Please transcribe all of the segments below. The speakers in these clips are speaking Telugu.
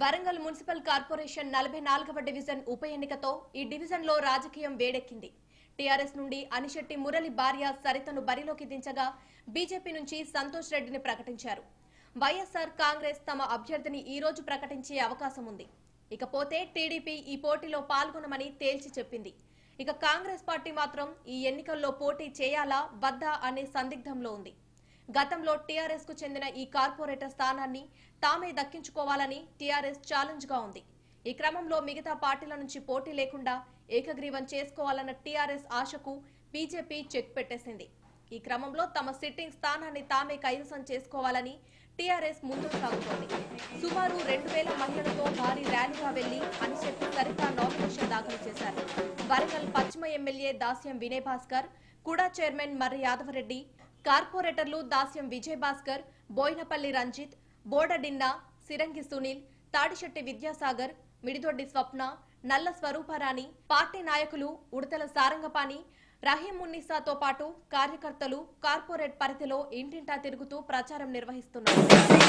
వరంగల్ మున్సిపల్ కార్పొరేషన్ నలభై నాలుగవ డివిజన్ ఉప ఎన్నికతో ఈ డివిజన్లో రాజకీయం వేడెక్కింది టీఆర్ఎస్ నుండి అనిశెట్టి మురళి భార్య సరితను బరిలోకి దించగా బీజేపీ నుంచి సంతోష్ రెడ్డిని ప్రకటించారు వైఎస్ఆర్ కాంగ్రెస్ తమ అభ్యర్థిని ఈ రోజు ప్రకటించే అవకాశం ఉంది ఇకపోతే టీడీపీ ఈ పోటీలో పాల్గొనమని తేల్చి చెప్పింది ఇక కాంగ్రెస్ పార్టీ మాత్రం ఈ ఎన్నికల్లో పోటీ చేయాలా వద్దా అనే సందిగ్ధంలో ఉంది గతంలో టీఆర్ఎస్ కు చెందిన ఈ కార్పొరేటర్ స్థానాన్ని తామే దక్కించుకోవాలని టీఆర్ఎస్ ఛాలెంజ్ గా ఉంది ఈ క్రమంలో మిగతా పార్టీల నుంచి పోటీ లేకుండా ఏకగ్రీవం చేసుకోవాలన్న టీఆర్ఎస్ ఆశకు బీజేపీ చెక్ పెట్టేసింది ఈ క్రమంలో తమ సిట్టింగ్ స్థానాన్ని తామే కైవసం చేసుకోవాలని టీఆర్ఎస్ ముందుకు సాగుతోంది సుమారు రెండు వేల మహిళలతో భారీ ర్యాలీగా వెళ్లి అనిశెట్టి సరిత నామినేషన్ దాఖలు చేశారు వరంగల్ పశ్చిమ ఎమ్మెల్యే దాస్యం వినయ్ భాస్కర్ కుడా చైర్మన్ మర్రి యాదవరెడ్డి కార్పొరేటర్లు దాస్యం విజయ్ భాస్కర్ బోయినపల్లి రంజిత్ బోడడిన్నా సిరంగి సునీల్ తాడిశెట్టి విద్యాసాగర్ మిడిదొడ్డి స్వప్న నల్ల స్వరూపరాణి పార్టీ నాయకులు ఉడతల సారంగపాణి రహీం మున్నిసాతో పాటు కార్యకర్తలు కార్పొరేట్ పరిధిలో ఇంటింటా తిరుగుతూ ప్రచారం నిర్వహిస్తున్నారు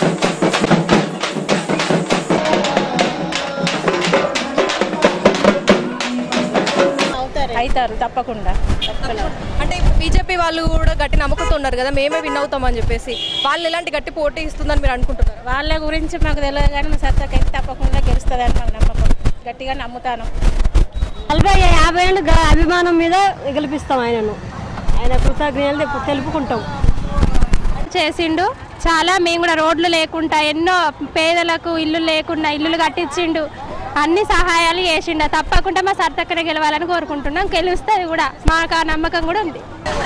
అవుతారు తప్పకుండా అంటే బీజేపీ వాళ్ళు కూడా గట్టి నమ్మకంతో ఉన్నారు కదా మేమే విన్ అవుతామని చెప్పేసి వాళ్ళు ఎలాంటి గట్టి పోటీ ఇస్తుందని మీరు అనుకుంటున్నారు వాళ్ళ గురించి మాకు తెలియదు కానీ మా సత్తకైతే తప్పకుండా గెలుస్తుందని మాకు నమ్మకం గట్టిగా నమ్ముతాను నలభై యాభై ఏళ్ళు గ- అభిమానం మీద గెలిపిస్తాం ఆయనను ఆయన కృతజ్ఞతలు తెలు- తెలుపుకుంటాం చేసిండు చాలా మేము కూడా రోడ్లు లేకుండా ఎన్నో పేదలకు ఇల్లు లేకుండా ఇల్లులు కట్టించిండు అన్ని సహాయాలు చేసిండు తప్పకుండా మా సర్తక్కడే గెలవాలని కోరుకుంటున్నాం గెలుస్తుంది కూడా మాకు ఆ నమ్మకం కూడా ఉంది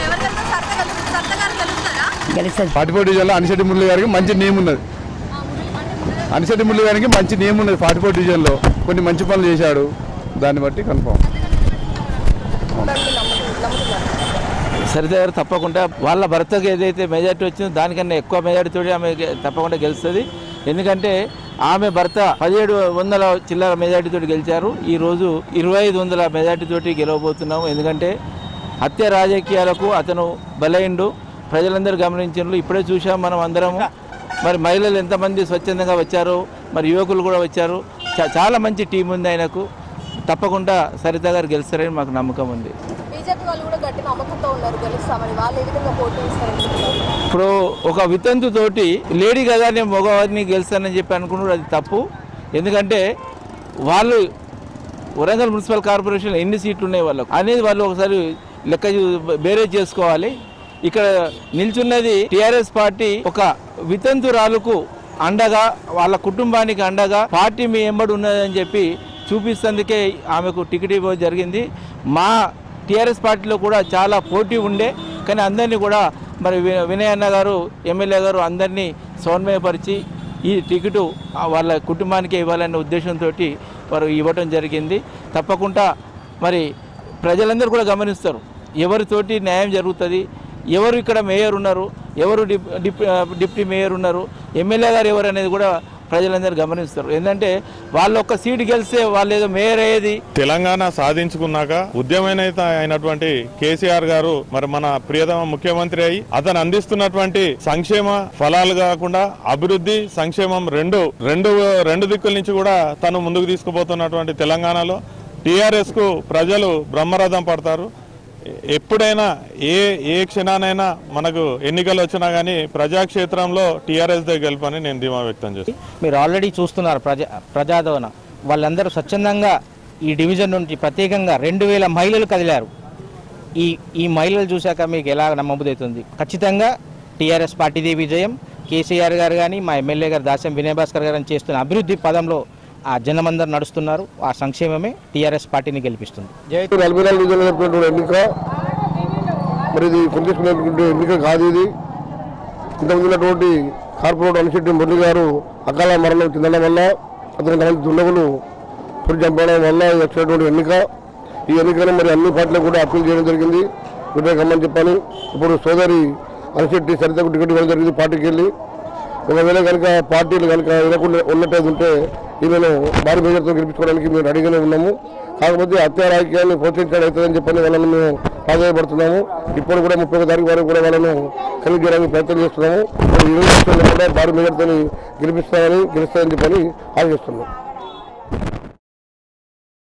ఫార్టీ డివిజన్లో అనిశెట్టి మురళి గారికి మంచి నేమ్ ఉన్నది అనిశెట్టి మురళి గారికి మంచి నేమ్ ఉన్నది ఫార్టీ ఫోర్ డివిజన్లో కొన్ని మంచి పనులు చేశాడు దాన్ని బట్టి కన్ఫామ్ సరిత గారు తప్పకుండా వాళ్ళ భర్తకు ఏదైతే మెజార్టీ వచ్చిందో దానికన్నా ఎక్కువ మెజార్టీతో ఆమె గె- తప్పకుండా గెలుస్తుంది ఎందుకంటే ఆమె భర్త పదిహేడు వందల చిల్లర మెజార్టీతో గెలిచారు ఈరోజు ఇరవై ఐదు వందల మెజార్టీతోటి గెలవబోతున్నాము ఎందుకంటే హత్య రాజకీయాలకు అతను బలైండు ప్రజలందరూ గమనించారు ఇప్పుడే చూసాం మనం అందరము మరి మహిళలు ఎంతమంది స్వచ్ఛందంగా వచ్చారు మరి యువకులు కూడా వచ్చారు చా- చాలా మంచి టీం ఉంది ఆయనకు తప్పకుండా సరిత గారు గెలుస్తారని మాకు నమ్మకం ఉంది బీజేపీ వాళ్ళు కూడా గట్టి నమ్మకంతో ఉన్నారు గెలుస్తామని వాళ్ళు ఏ విధంగా పోటీ ఇస్తారనుకుంటున్నారు ఇప్పుడు ఒక వితంతు తోటి లేడీ కదా నేను మగవారిని గెలుస్తానని చెప్పి అనుకున్నారు అది తప్పు ఎందుకంటే వాళ్ళు వరంగల్ మున్సిపల్ కార్పొరేషన్ ఎన్ని సీట్లు ఉన్నాయి వాళ్ళకు అనేది వాళ్ళు ఒకసారి లెక్క చూ- బేరేజ్ చేసుకోవాలి ఇక్కడ నిల్చున్నది టిఆర్ఎస్ పార్టీ ఒక వితంతురాలకు అండగా వాళ్ళ కుటుంబానికి అండగా పార్టీ మీ ఎంబడి ఉన్నదని చెప్పి చూపిస్తందుకే ఆమెకు టికెట్ ఇవ్వడం జరిగింది మా టీఆర్ఎస్ పార్టీలో కూడా చాలా పోటీ ఉండే కానీ అందరినీ కూడా మరి వి- వినయ్ అన్న గారు ఎమ్మెల్యే గారు అందరినీ సమన్వయపరిచి ఈ టికెట్ వాళ్ళ కుటుంబానికి ఇవ్వాలనే ఉద్దేశంతో వారు ఇవ్వడం జరిగింది తప్పకుండా మరి ప్రజలందరూ కూడా గమనిస్తారు ఎవరితోటి న్యాయం జరుగుతుంది ఎవరు ఇక్కడ మేయర్ ఉన్నారు ఎవరు డిప్ డిప్ డిప్యూటీ మేయర్ ఉన్నారు ఎమ్మెల్యే గారు ఎవరు అనేది కూడా ప్రజలందరూ గమనిస్తారు ఏంటంటే వాళ్ళు ఒక్క సీటు గెలిస్తే వాళ్ళు ఏదో మేయర్ అయ్యేది తెలంగాణ సాధించుకున్నాక ఉద్యమ నేత అయినటువంటి కేసీఆర్ గారు మరి మన ప్రియతమ ముఖ్యమంత్రి అయి అతను అందిస్తున్నటువంటి సంక్షేమ ఫలాలు కాకుండా అభివృద్ధి సంక్షేమం రెండు రెండు రెండు దిక్కుల నుంచి కూడా తను ముందుకు తీసుకుపోతున్నటువంటి తెలంగాణలో టీఆర్ఎస్ కు ప్రజలు బ్రహ్మరథం పడతారు ఎప్పుడైనా ఏ ఏ క్షణానైనా మనకు ఎన్నికలు వచ్చినా కానీ ప్రజాక్షేత్రంలో టీఆర్ఎస్ దే గెలుపని నేను ధీమా వ్యక్తం చేస్తాను మీరు ఆల్రెడీ చూస్తున్నారు ప్రజా ప్రజాదవన వాళ్ళందరూ స్వచ్ఛందంగా ఈ డివిజన్ నుంచి ప్రత్యేకంగా రెండు వేల మహిళలు కదిలారు ఈ ఈ మహిళలు చూశాక మీకు ఎలా నమ్మబుదవుతుంది ఖచ్చితంగా టీఆర్ఎస్ పార్టీదే విజయం కేసీఆర్ గారు కానీ మా ఎమ్మెల్యే గారు దాస్యం వినయ్ భాస్కర్ గారు అని చేస్తున్న అభివృద్ధి పదంలో ఆ జనమందరూ నడుస్తున్నారు ఆ సంక్షేమమే టీఆర్ఎస్ పార్టీని గెలిపిస్తుంది జై నలభై నాలుగు డివిజన్లో జరిపినటువంటి ఎన్నిక మరి ఇది కొనిచేసుకునేటువంటి ఎన్నిక కాదు ఇది ఇంతకుముందు ఉన్నటువంటి కార్పొరేట్ అనిశెట్టి మురళి గారు అకాల మరణం చెందడం వల్ల అతని కొంతమంది దుండగులు పొడి చంపడం వల్ల ఇది వచ్చినటువంటి ఎన్నిక ఈ ఎన్నికను మరి అన్ని పార్టీలకు కూడా అప్పీల్ చేయడం జరిగింది వ్యతిరేకమని చెప్పాను ఇప్పుడు సోదరి అనిశెట్టి సరితకు టికెట్ ఇవ్వడం జరిగింది పార్టీకి వెళ్ళి ఒకవేళ కనుక పార్టీలు కనుక వినకుండా ఉన్నట్టయితే ఉంటే ఈమెను భారీ మెజార్టీతో గెలిపించుకోవడానికి మేము రెడీగానే ఉన్నాము కాకపోతే హత్య రాజకీయాన్ని ప్రోత్సహించడం అవుతుందని చెప్పని వాళ్ళని మేము ప్రాధాన్యపడుతున్నాము ఇప్పుడు కూడా ముప్పై ఒక తారీఖు వరకు కూడా వాళ్ళను కలిగి చేయడానికి ప్రయత్నం చేస్తున్నాము మరి ఇరవై లక్షల కూడా భారీ మెజార్టీని గెలిపిస్తామని గెలుస్తామని చెప్పని ఆశిస్తున్నాం